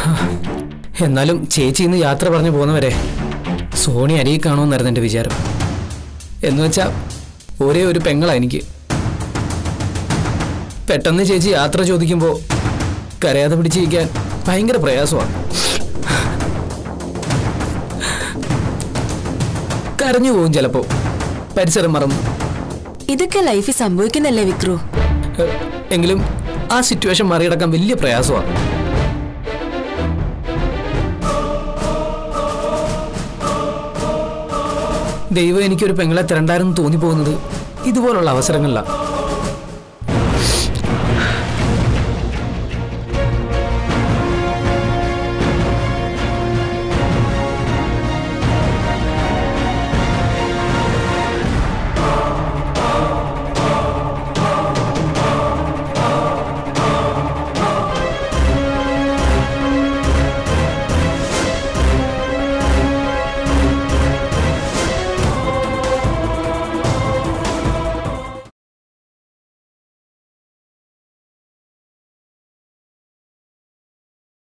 എന്നാലും ചേച്ചി ഇന്ന് യാത്ര പറഞ്ഞു പോകുന്നവരെ സോണി അരിയിൽ കാണുമെന്നായിരുന്നു എൻ്റെ വിചാരം എന്ന് വെച്ചാ ഒരേ ഒരു പെങ്ങളാ എനിക്ക് പെട്ടെന്ന് ചേച്ചി യാത്ര ചോദിക്കുമ്പോൾ കരയാതെ പിടിച്ചിരിക്കാൻ ഭയങ്കര പ്രയാസമാണ് കരഞ്ഞു പോകും ചിലപ്പോ പരിസരം മറന്നു ഇതൊക്കെ ലൈഫിൽ സംഭവിക്കുന്നല്ലേ വിക്രു എ, എങ്കിലും ആ സിറ്റുവേഷൻ മറികടക്കാൻ വലിയ പ്രയാസമാണ് ദൈവം എനിക്കൊരു പെങ്ങളെ തരണ്ടായിരുന്നു തോന്നിപ്പോകുന്നത് ഇതുപോലുള്ള അവസരങ്ങളിലാണ്